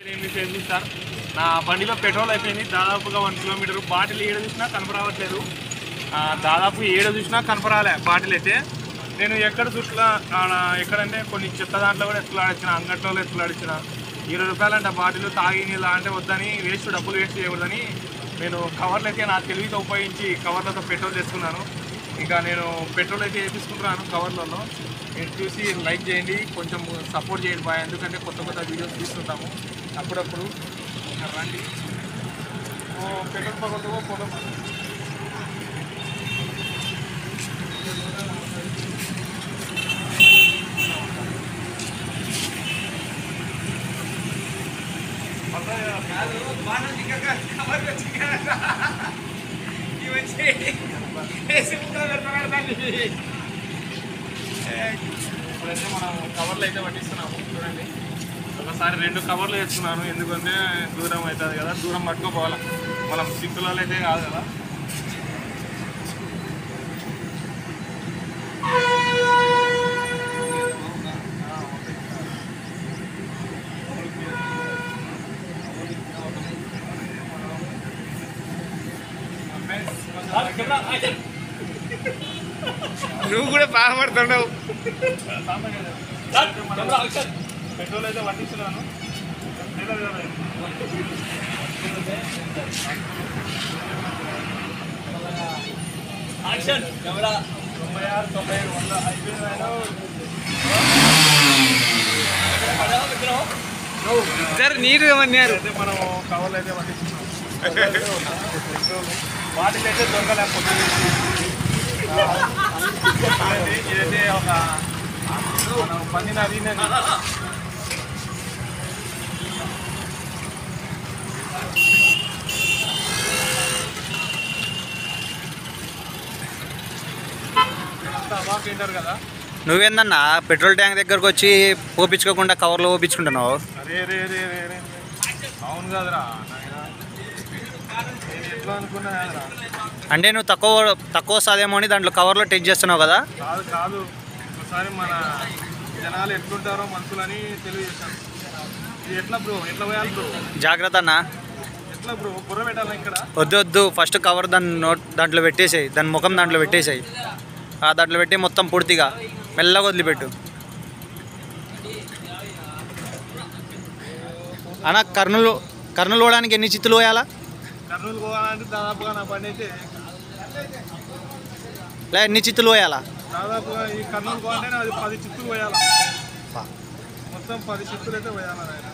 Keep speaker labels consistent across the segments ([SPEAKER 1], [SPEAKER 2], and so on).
[SPEAKER 1] ఎనిమిది KG sir నా బండిలో పెట్రోల్ అయిపోయింది దాదాపుగా వన్ కిలోమీటర్ బాటిల్ ఏడు చూసినా కనపరావట్లేదు ఆ, దాదాపు ఏడు చూసినా కనపరాలే బాటిల్ అయితే నేను ఎక్కడ చుట్లా ఆడ ఎక్కడంటే కొన్ని చెత్త దాంట్లో కూడా ఎత్తులాడిచ్చిన అంగట్లో ఎత్తులాడిచ్చిన ఇరవై రూపాయలు అంటే బాటిల్ తాగి నీళ్ళ అంటే వద్దని వేస్ట్ డబ్బులు వేస్ట్ చేయకూడదని నేను కవర్లు అయితే నా తెలివితో ఉపయోగించి కవర్లతో పెట్రోల్ తెచ్చుకున్నాను ఇంకా నేను పెట్రోల్ అయితే వేపించుకుంటున్నాను కవర్లలో మీరు చూసి లైక్ చేయండి కొంచెం సపోర్ట్ చేయండి బాయ్ ఎందుకంటే కొత్త కొత్త వీడియోస్ తీస్తుంటాము అప్పుడప్పుడు ఇంకా రండి ఓ పెట్రోల్ పగలతో ఫోటో ఇప్పుడైతే మనం కవర్లు అయితే పట్టిస్తున్నాము చూడండి ఒకసారి రెండు కవర్లు వేసుకున్నాను ఎందుకంటే దూరం అవుతుంది కదా దూరం పట్టుకోపోవాలి మనం సిక్కులలో అయితే కాదు కదా
[SPEAKER 2] నువ్వు కూడా బాధపడుతున్నావు
[SPEAKER 1] పెట్రోల్ అయితే పట్టిస్తున్నాను తొంభై ఆరు తొంభై ఏడు వంద అయిపోయింది
[SPEAKER 2] ఇద్దరు నీట్గా మన్నారు
[SPEAKER 1] అయితే మనం కవర్లు అయితే పట్టించుకున్నాం వాటికి అయితే దొరకలేకపోతే ఇదైతే ఒక మనం పందిన అడిగినది అబాక్ తింటారు కదా
[SPEAKER 2] నువ్వేందన్నా పెట్రోల్ ట్యాంక్ దగ్గరకు వచ్చి పోపించుకోకుండా కవర్లో పోపించుకుంటున్నావు
[SPEAKER 1] అరే రే రే రే రే అవును కదరా నాయనా. నేను ఎట్లా అనుకున్నా కదరా
[SPEAKER 2] అంటే నువ్వు తక్కువ తక్కువ వస్తుందేమో అని దాంట్లో కవర్లో టెస్ట్ చేస్తున్నావు కదా
[SPEAKER 1] కాదు కాదు ఒకసారి మన జనాలు ఎట్లుంటారో మనుషులని తెలియజేశాను ఇది ఎట్లా బ్రో ఎట్లా పోయాలి బ్రో
[SPEAKER 2] జాగ్రత్త అన్న
[SPEAKER 1] ఎట్లా బ్రో బుర్ర పెట్టాలా ఇక్కడ
[SPEAKER 2] వద్దు వద్దు ఫస్ట్ కవర్ దాని నోట్ దాంట్లో పెట్టేసాయి దాని ముఖం దాంట్లో పెట్టేసాయి ఆ దాంట్లో పెట్టి మొత్తం పూర్తిగా మెల్లగా వదిలిపెట్టు అన్న కర్నూలు కర్నూలు పోవడానికి ఎన్ని చిత్తులు పోయాలా
[SPEAKER 1] కర్నూలు పోవాలంటే దాదాపుగా నా బండి అయితే
[SPEAKER 2] లే ఎన్ని చిత్తులు పోయాలా
[SPEAKER 1] దాదాపుగా ఈ కర్నూలు పోవాలంటే నాది పది చిత్తులు పోయాలి మొత్తం పది చిత్తులు అయితే పోయాలి నాయన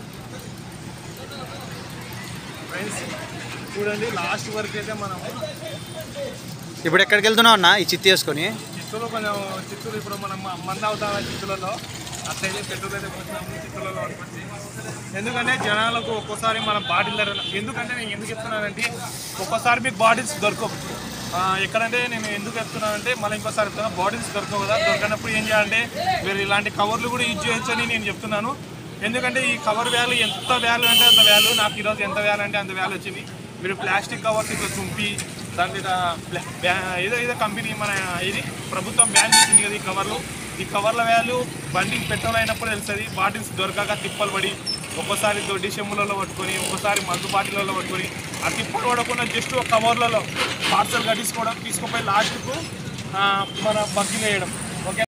[SPEAKER 1] ఫ్రెండ్స్ చూడండి లాస్ట్ వరకు అయితే మనం
[SPEAKER 2] ఇప్పుడు ఎక్కడికి వెళ్తున్నావు అన్న ఈ చిత్తి వేసుకొని
[SPEAKER 1] చిత్తూరు కొంచెం చిత్తూరు ఇప్పుడు మనం మంది అవుతాం చిత్తూరులో అట్లయితే పెట్రోల్ అయితే పోతున్నాము చిత్తూరులో వచ్చి ఎందుకంటే జనాలకు ఒక్కోసారి మన బాటిల్ ధర ఎందుకంటే నేను ఎందుకు చెప్తున్నానంటే ఒక్కోసారి మీకు బాటిల్స్ దొరకవు ఆ, ఎక్కడంటే నేను ఎందుకు చెప్తున్నానంటే మళ్ళీ ఇంకోసారి చెప్తున్నా బాటిల్స్ దొరకవు కదా దొరకనప్పుడు ఏం చేయాలంటే మీరు ఇలాంటి కవర్లు కూడా యూజ్ చేయొచ్చు అని నేను చెప్తున్నాను ఎందుకంటే ఈ కవర్ వాల్యూ ఎంత వాల్యూ అంటే అంత వాల్యూ నాకు ఈరోజు ఎంత వాల్యూ అంటే అంత వాల్యూ వచ్చింది మీరు ప్లాస్టిక్ కవర్స్ ఇట్లా చుంపి దాని మీద బ్లా- బ్యా- ఏదో ఏదో కంపెనీ మన ఇది ప్రభుత్వం బ్యాన్ చేసింది కదా ఈ కవర్లు ఈ కవర్ల వాల్యూ బండికి పెట్రోల్ అయినప్పుడు తెలుస్తుంది బాటిల్స్ దొరకక తిప్పలు పడి ఒక్కోసారి దొడ్డి చెమ్ములలో పట్టుకొని ఒక్కోసారి మందు బాటిల్లో పట్టుకొని ఆ తిప్పలు పడకుండా జస్ట్ ఒక కవర్లలో పార్సల్ కట్టించుకోవడం తీసుకుపోయి లాస్ట్కు మన బగ్గిలు వేయడం ఓకే